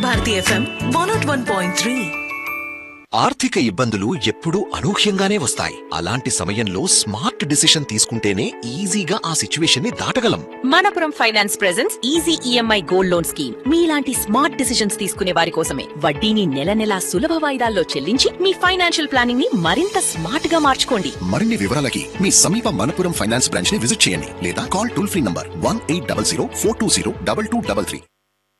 Bharati FM one nought one point three ఆర్థిక ఇబ్బందులు ఎప్పుడూ అనూహ్యంగానే వస్తాయి అలాంటి సమయంలో స్మార్ట్ డిసిషన్ తీసుకుంటేనే ఈజీగా ఆ సిచ్యువేషన్ ని దాటగలం Manappuram finance presents easy EMI gold loan scheme మీలాంటి స్మార్ట్ డిసిషన్స్ తీసుకునే వారి కోసమే వడ్డీని నెల నెలా సులభ వాయిదాల్లో చెల్లించి మీ ఫైనాన్షియల్ ప్లానింగ్ ని మరింత స్మార్ట్ గా మార్చుకోండి మరిన్ని వివరాలకి మీ సమీప మనపురం ఫైనాన్స్ బ్రాంచ్ ని విజిట్ చేయండి లేదా call toll free number one eight double zero four two zero double two double three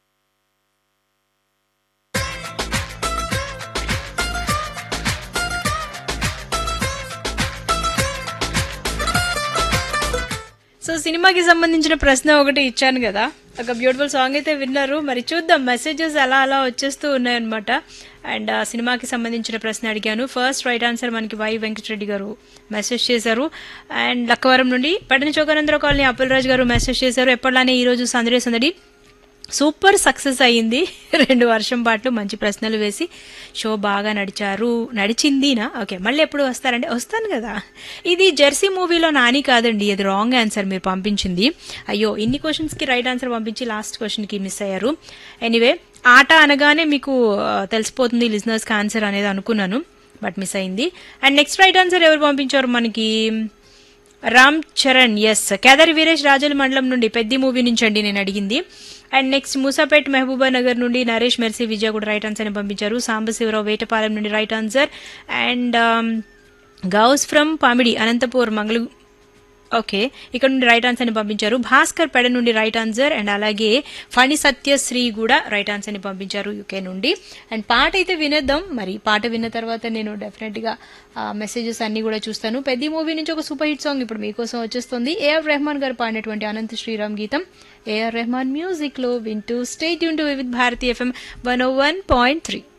so సినిమాకి సంబంధించిన ప్రశ్న ఒకటి ఇచ్చాను కదా ఒక బ్యూటిఫుల్ సాంగ్ అయితే విన్నారు మరి చూద్దాం మెసేజెస్ అలా అలా వచ్చేస్తూ ఉన్నాయన్నమాట అండ్ ఆ సినిమాకి సంబంధించిన ప్రశ్న అడిగాను ఫస్ట్ రైట్ ఆన్సర్ మనకి వై వెంకటరెడ్డి గారు మెసేజ్ చేశారు అండ్ లక్కవరం నుండి పట్టణ చౌకనందరావు కాలనీ అప్పలరాజు గారు మెసేజ్ చేశారు ఎప్పటిలానే ఈరోజు సందడి సందడి సూపర్ సక్సెస్ అయ్యింది రెండు వర్షం పాటు మంచి ప్రశ్నలు వేసి షో బాగా నడిచారు నడిచిందినా ఓకే మళ్ళీ ఎప్పుడు వస్తారంటే వస్తాను కదా ఇది జెర్సీ మూవీలో నాని కాదండి అది రాంగ్ ఆన్సర్ మీరు పంపించింది అయ్యో ఇన్ని క్వశ్చన్స్కి రైట్ ఆన్సర్ పంపించి లాస్ట్ క్వశ్చన్కి మిస్ అయ్యారు ఎనీవే ఆట అనగానే మీకు ఆ, తెలిసిపోతుంది లిజినర్స్కి ఆన్సర్ అనేది అనుకున్నాను బట్ మిస్ అయింది అండ్ నెక్స్ట్ రైట్ ఆన్సర్ ఎవరు పంపించారు మనకి రామ్ చరణ్ ఎస్ కేదారి వీరేష్ రాజుల మండలం నుండి పెద్ద మూవీ నుంచి అండి నేను అడిగింది and next Moosapet Mahabubnagar నుండి నరేష్ మెర్సీ విజయ కూడా రైట్ ఆన్సర్ ని పంపించారు సాంబశివరావు వేటపాలెం నుండి right answer and Ghouse from Pamidi Anantapur మంగళ ఓకే ఇక్కడ నుండి రైట్ ఆన్సర్ ని పంపించారు భాస్కర్ పెడ నుండి రైట్ ఆన్సర్ అండ్ అలాగే ఫణి సత్యశ్రీ కూడా రైట్ ఆన్సర్ ని పంపించారు యూకే నుండి అండ్ పాట అయితే వినేద్దాం మరి పాట విన్న తర్వాత నేను డెఫినెట్ గా మెసేజెస్ అన్ని కూడా చూస్తాను పెద్ద మూవీ నుంచి ఒక సూపర్ హిట్ సాంగ్ ఇప్పుడు మీకోసం వచ్చేస్తుంది ఏఆర్ రెహమాన్ గారు పాడినటువంటి అనంత శ్రీరామ్ గీతం ఏఆర్ రెహమాన్ మ్యూజిక్ లో వింటూ స్టేట్ యూన్ to with Bharathi FM one O one point three